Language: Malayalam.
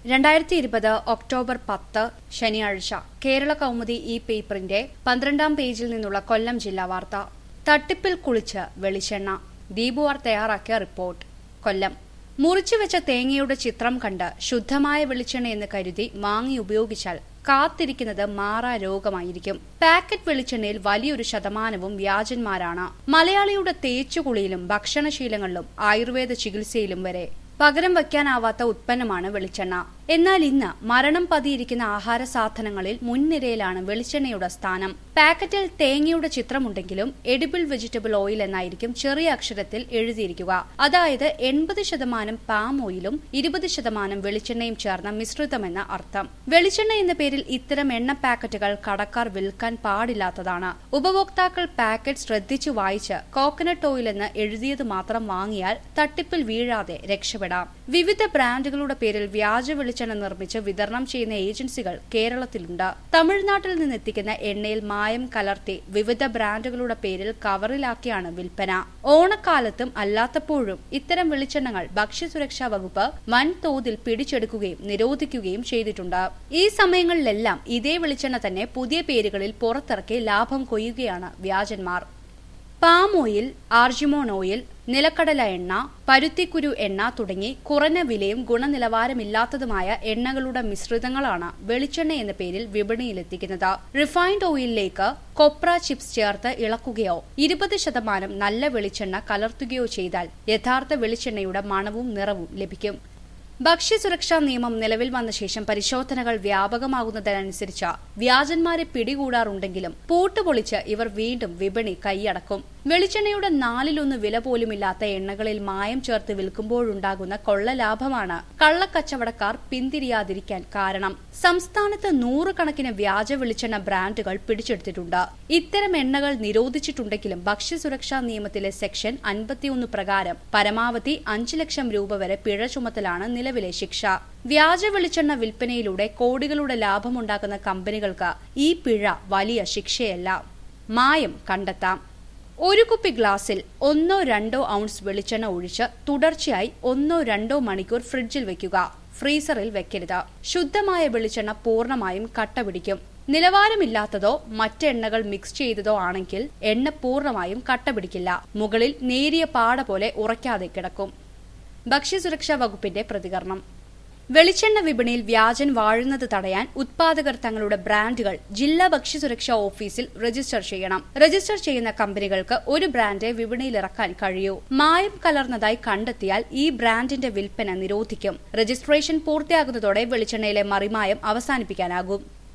രണ്ടായിരത്തി ഇരുപത് ഒക്ടോബർ പത്ത് ശനിയാഴ്ച കേരള കൗമുദി ഈ പേപ്പറിന്റെ പന്ത്രണ്ടാം പേജിൽ നിന്നുള്ള കൊല്ലം ജില്ലാ വാർത്ത തട്ടിപ്പിൽ കുളിച്ച് വെളിച്ചെണ്ണ ദീപുവാർ തയ്യാറാക്കിയ റിപ്പോർട്ട് കൊല്ലം മുറിച്ചുവെച്ച തേങ്ങയുടെ ചിത്രം കണ്ട് ശുദ്ധമായ വെളിച്ചെണ്ണ എന്ന് കരുതി വാങ്ങി ഉപയോഗിച്ചാൽ കാത്തിരിക്കുന്നത് മാറാ രോഗമായിരിക്കും പാക്കറ്റ് വെളിച്ചെണ്ണയിൽ വലിയൊരു ശതമാനവും വ്യാജന്മാരാണ് മലയാളിയുടെ തേച്ചുകുളിയിലും ഭക്ഷണശീലങ്ങളിലും ആയുർവേദ ചികിത്സയിലും വരെ പകരം വയ്ക്കാനാവാത്ത ഉത്പന്നമാണ് വെളിച്ചെണ്ണ എന്നാൽ ഇന്ന് മരണം പതിയിരിക്കുന്ന ആഹാര സാധനങ്ങളിൽ മുൻനിരയിലാണ് വെളിച്ചെണ്ണയുടെ സ്ഥാനം പാക്കറ്റിൽ തേങ്ങയുടെ ചിത്രമുണ്ടെങ്കിലും എഡിബിൾ വെജിറ്റബിൾ ഓയിൽ എന്നായിരിക്കും ചെറിയ അക്ഷരത്തിൽ എഴുതിയിരിക്കുക അതായത് എൺപത് ശതമാനം പാം ഓയിലും ഇരുപത് ശതമാനം വെളിച്ചെണ്ണയും ചേർന്ന മിശ്രിതമെന്ന അർത്ഥം വെളിച്ചെണ്ണ എന്ന പേരിൽ ഇത്തരം എണ്ണ പാക്കറ്റുകൾ കടക്കാർ വിൽക്കാൻ പാടില്ലാത്തതാണ് ഉപഭോക്താക്കൾ പാക്കറ്റ് ശ്രദ്ധിച്ചു വായിച്ച് കോക്കനട്ട് ഓയിൽ എന്ന് എഴുതിയത് മാത്രം വാങ്ങിയാൽ തട്ടിപ്പിൽ വീഴാതെ രക്ഷപ്പെടാം വിവിധ ബ്രാൻഡുകളുടെ പേരിൽ വ്യാജ വെളിച്ചെണ്ണ നിർമ്മിച്ച് വിതരണം ചെയ്യുന്ന ഏജൻസികൾ കേരളത്തിലുണ്ട് തമിഴ്നാട്ടിൽ നിന്നെത്തിക്കുന്ന എണ്ണയിൽ മായം കലർത്തി വിവിധ ബ്രാൻഡുകളുടെ പേരിൽ കവറിലാക്കിയാണ് വിൽപ്പന ഓണക്കാലത്തും അല്ലാത്തപ്പോഴും ഇത്തരം വെളിച്ചെണ്ണകൾ ഭക്ഷ്യസുരക്ഷാ വകുപ്പ് വൻതോതിൽ പിടിച്ചെടുക്കുകയും നിരോധിക്കുകയും ചെയ്തിട്ടുണ്ട് ഈ സമയങ്ങളിലെല്ലാം ഇതേ വെളിച്ചെണ്ണ തന്നെ പുതിയ പേരുകളിൽ പുറത്തിറക്കി ലാഭം കൊയ്യുകയാണ് വ്യാജന്മാർ പാം ഓയിൽ ആർജിമോൺ ഓയിൽ നിലക്കടല എണ്ണ പരുത്തിക്കുരു എണ്ണ തുടങ്ങി കുറഞ്ഞ വിലയും ഗുണനിലവാരമില്ലാത്തതുമായ എണ്ണകളുടെ മിശ്രിതങ്ങളാണ് വെളിച്ചെണ്ണ എന്ന പേരിൽ വിപണിയിലെത്തിക്കുന്നത് റിഫൈൻഡ് ഓയിലിലേക്ക് കൊപ്ര ചിപ്സ് ചേർത്ത് ഇളക്കുകയോ ഇരുപത് ശതമാനം നല്ല വെളിച്ചെണ്ണ കലർത്തുകയോ ചെയ്താൽ യഥാർത്ഥ വെളിച്ചെണ്ണയുടെ മണവും നിറവും ലഭിക്കും ഭക്ഷ്യസുരക്ഷാ നിയമം നിലവിൽ വന്ന ശേഷം പരിശോധനകൾ വ്യാപകമാകുന്നതിനനുസരിച്ച് വ്യാജന്മാരെ പിടികൂടാറുണ്ടെങ്കിലും പൂട്ടുപൊളിച്ച് ഇവർ വീണ്ടും വിപണി കൈയടക്കും വെളിച്ചെണ്ണയുടെ നാലിലൊന്ന് വില പോലുമില്ലാത്ത എണ്ണകളിൽ മായം ചേർത്ത് വിൽക്കുമ്പോഴുണ്ടാകുന്ന കൊള്ളലാഭമാണ് കള്ളക്കച്ചവടക്കാർ പിന്തിരിയാതിരിക്കാൻ കാരണം സംസ്ഥാനത്ത് നൂറുകണക്കിന് വ്യാജ വെളിച്ചെണ്ണ ബ്രാൻഡുകൾ പിടിച്ചെടുത്തിട്ടുണ്ട് ഇത്തരം എണ്ണകൾ നിരോധിച്ചിട്ടുണ്ടെങ്കിലും ഭക്ഷ്യസുരക്ഷാ നിയമത്തിലെ സെക്ഷൻ അൻപത്തിയൊന്ന് പ്രകാരം പരമാവധി അഞ്ച് ലക്ഷം രൂപ വരെ പിഴ ചുമത്തലാണ് നിലവിലെ ശിക്ഷ വ്യാജ വെളിച്ചെണ്ണ വിൽപ്പനയിലൂടെ കോടികളുടെ ലാഭമുണ്ടാക്കുന്ന കമ്പനികൾക്ക് ഈ പിഴ വലിയ ശിക്ഷയല്ല മായം കണ്ടെത്താം ഒരു കുപ്പി ഗ്ലാസിൽ ഒന്നോ രണ്ടോ ഔൺസ് വെളിച്ചെണ്ണ ഒഴിച്ച് തുടർച്ചയായി ഒന്നോ രണ്ടോ മണിക്കൂർ ഫ്രിഡ്ജിൽ വെക്കുക ഫ്രീസറിൽ വെക്കരുത് ശുദ്ധമായ വെളിച്ചെണ്ണ പൂർണ്ണമായും കട്ട പിടിക്കും നിലവാരമില്ലാത്തതോ മറ്റെണ്ണകൾ മിക്സ് ചെയ്തതോ ആണെങ്കിൽ എണ്ണ പൂർണ്ണമായും കട്ട പിടിക്കില്ല മുകളിൽ നേരിയ പാട പോലെ ഉറയ്ക്കാതെ കിടക്കും ഭക്ഷ്യസുരക്ഷാ വകുപ്പിന്റെ പ്രതികരണം വെളിച്ചെണ്ണ വിപണിയിൽ വ്യാജൻ വാഴുന്നത് തടയാൻ ഉത്പാദകർ തങ്ങളുടെ ബ്രാൻഡുകൾ ജില്ലാ ഭക്ഷ്യസുരക്ഷാ ഓഫീസിൽ രജിസ്റ്റർ ചെയ്യണം രജിസ്റ്റർ ചെയ്യുന്ന കമ്പനികൾക്ക് ഒരു ബ്രാൻഡെ വിപണിയിലിറക്കാൻ കഴിയൂ മായം കലർന്നതായി കണ്ടെത്തിയാൽ ഈ ബ്രാൻഡിന്റെ വിൽപ്പന നിരോധിക്കും രജിസ്ട്രേഷൻ പൂർത്തിയാകുന്നതോടെ വെളിച്ചെണ്ണയിലെ മറിമായം അവസാനിപ്പിക്കാനാകും